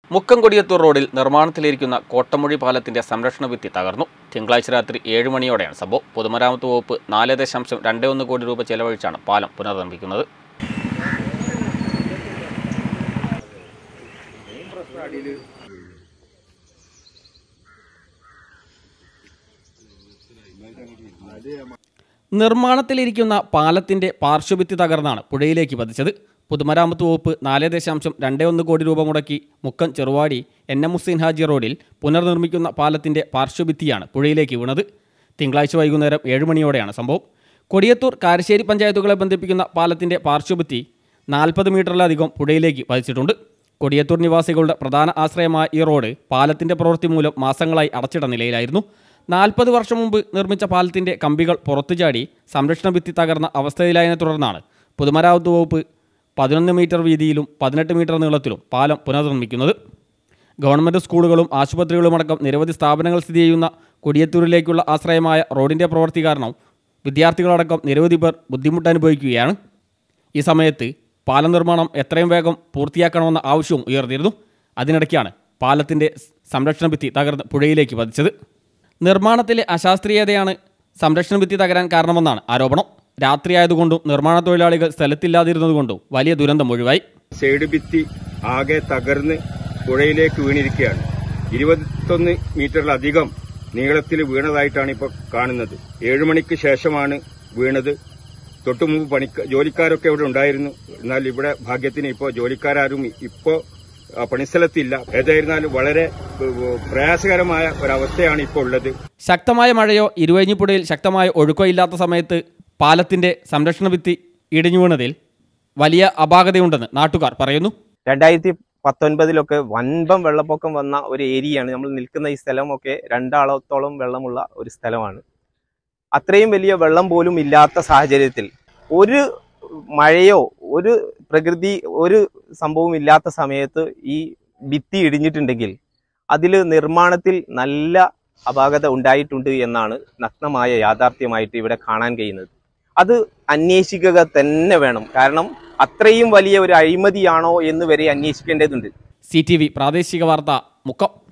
മുക്കം കൊടിയത്തൂർ റോഡിൽ നിർമ്മാണത്തിലിരിക്കുന്ന കോട്ടമൊഴി പാലത്തിന്റെ സംരക്ഷണ ഭിത്തി തകർന്നു തിങ്കളാഴ്ച രാത്രി ഏഴ് മണിയോടെയാണ് സംഭവം പൊതുമരാമത്ത് വകുപ്പ് നാല് ദശാംശം രണ്ട് ഒന്ന് കോടി രൂപ ചെലവഴിച്ചാണ് പാലം പുനർനിർമ്മിക്കുന്നത് നിർമ്മാണത്തിലിരിക്കുന്ന പാലത്തിന്റെ പാർശ്വഭിത്തി തകർന്നാണ് പുഴയിലേക്ക് പതിച്ചത് പൊതുമരാമത്ത് വകുപ്പ് നാല് ദശാംശം രണ്ട് ഒന്ന് കോടി രൂപ മുടക്കി മുക്കം ചെറുവാടി എൻ എം ഹുസൈൻ ഹാജി റോഡിൽ പുനർനിർമ്മിക്കുന്ന പാലത്തിന്റെ പാർശ്വഭിത്തിയാണ് പുഴയിലേക്ക് വീണത് തിങ്കളാഴ്ച വൈകുന്നേരം ഏഴ് മണിയോടെയാണ് സംഭവം കൊടിയത്തൂർ കാരശ്ശേരി പഞ്ചായത്തുകളെ ബന്ധിപ്പിക്കുന്ന പാലത്തിന്റെ പാർശ്വഭിത്തി നാൽപ്പത് മീറ്ററിലധികം പുഴയിലേക്ക് പതിച്ചിട്ടുണ്ട് കൊടിയത്തൂർ നിവാസികളുടെ പ്രധാന ആശ്രയമായ ഈ റോഡ് പാലത്തിന്റെ പ്രവൃത്തി മൂലം മാസങ്ങളായി അടച്ചിട്ട നിലയിലായിരുന്നു നാൽപ്പത് വർഷം മുമ്പ് നിർമ്മിച്ച പാലത്തിന്റെ കമ്പികൾ പുറത്തുചാടി സംരക്ഷണ ഭിത്തി തകർന്ന അവസ്ഥയിലായതിനെ തുടർന്നാണ് പൊതുമരാമത്ത് വകുപ്പ് പതിനൊന്ന് മീറ്റർ വീതിയിലും പതിനെട്ട് മീറ്റർ നീളത്തിലും പാലം പുനർനിർമ്മിക്കുന്നത് ഗവൺമെൻറ് സ്കൂളുകളും ആശുപത്രികളുമടക്കം നിരവധി സ്ഥാപനങ്ങൾ സ്ഥിതി ചെയ്യുന്ന കൊടിയത്തൂരിലേക്കുള്ള ആശ്രയമായ റോഡിൻ്റെ പ്രവൃത്തി കാരണം വിദ്യാർത്ഥികളടക്കം നിരവധി പേർ ബുദ്ധിമുട്ടനുഭവിക്കുകയാണ് ഈ സമയത്ത് പാലം നിർമ്മാണം എത്രയും വേഗം പൂർത്തിയാക്കണമെന്ന ആവശ്യവും ഉയർന്നിരുന്നു അതിനിടയ്ക്കാണ് പാലത്തിൻ്റെ സംരക്ഷണ ഭിത്തി തകർന്ന് പുഴയിലേക്ക് പതിച്ചത് നിർമ്മാണത്തിലെ അശാസ്ത്രീയതയാണ് സംരക്ഷണ ഭിത്തി തകരാൻ കാരണമെന്നാണ് ആരോപണം രാത്രിയായതുകൊണ്ടും നിർമ്മാണ തൊഴിലാളികൾ സ്ഥലത്തില്ലാതിരുന്നതുകൊണ്ടും വലിയ ദുരന്തം ഒഴിവായി സൈഡ് ഭിത്തി ആകെ തകർന്ന് പുഴയിലേക്ക് വീണിരിക്കുകയാണ് ഇരുപത്തൊന്ന് മീറ്ററിലധികം നീളത്തിൽ വീണതായിട്ടാണ് ഇപ്പോൾ കാണുന്നത് ഏഴു മണിക്ക് ശേഷമാണ് വീണത് തൊട്ടു മുമ്പ് പണിക്ക ജോലിക്കാരൊക്കെ ഇവിടെ ഉണ്ടായിരുന്നു എന്നാൽ ഇവിടെ ഭാഗ്യത്തിന് ഇപ്പോൾ ജോലിക്കാരും ഇപ്പോൾ ആ, പണിസ്ഥലത്തില്ല ഏതായിരുന്നാലും വളരെ ഏഹ്, പ്രയാസകരമായ ഒരവസ്ഥയാണ് ഇപ്പോൾ ഉള്ളത് ശക്തമായ മഴയോ ഇരുവഴിഞ്ഞിപ്പുഴയിൽ ശക്തമായ ഒഴുക്കോ ഇല്ലാത്ത സമയത്ത് പാലത്തിന്റെ സംരക്ഷണ ഭിത്തി ഇടിഞ്ഞു വീണതിൽ വലിയ അപാകതയുണ്ടെന്ന് നാട്ടുകാർ പറയുന്നു രണ്ടായിരത്തി പത്തൊൻപതിലൊക്കെ വൻപം വെള്ളപ്പൊക്കം വന്ന ഒരു ഏരിയയാണ് നമ്മൾ നിൽക്കുന്ന ഈ സ്ഥലമൊക്കെ രണ്ടാളത്തോളം വെള്ളമുള്ള ഒരു സ്ഥലമാണ് അത്രയും വലിയ വെള്ളം പോലും ഇല്ലാത്ത സാഹചര്യത്തിൽ ഒരു മഴയോ ഒരു പ്രകൃതി ഒരു സംഭവവും ഇല്ലാത്ത സമയത്ത് ഈ ഭിത്തി ഇടിഞ്ഞിട്ടുണ്ടെങ്കിൽ അതിൽ നിർമ്മാണത്തിൽ നല്ല അപാകത ഉണ്ടായിട്ടുണ്ട് എന്നാണ് നഗ്നമായ യാഥാർത്ഥ്യമായിട്ട് ഇവിടെ കാണാൻ കഴിയുന്നത് അത് അന്വേഷിക്കുക തന്നെ വേണം കാരണം അത്രയും വലിയ ഒരു അഴിമതിയാണോ എന്ന് വരെ അന്വേഷിക്കേണ്ടതുണ്ട് സി ടി വി പ്രാദേശിക വാർത്ത മുക്കം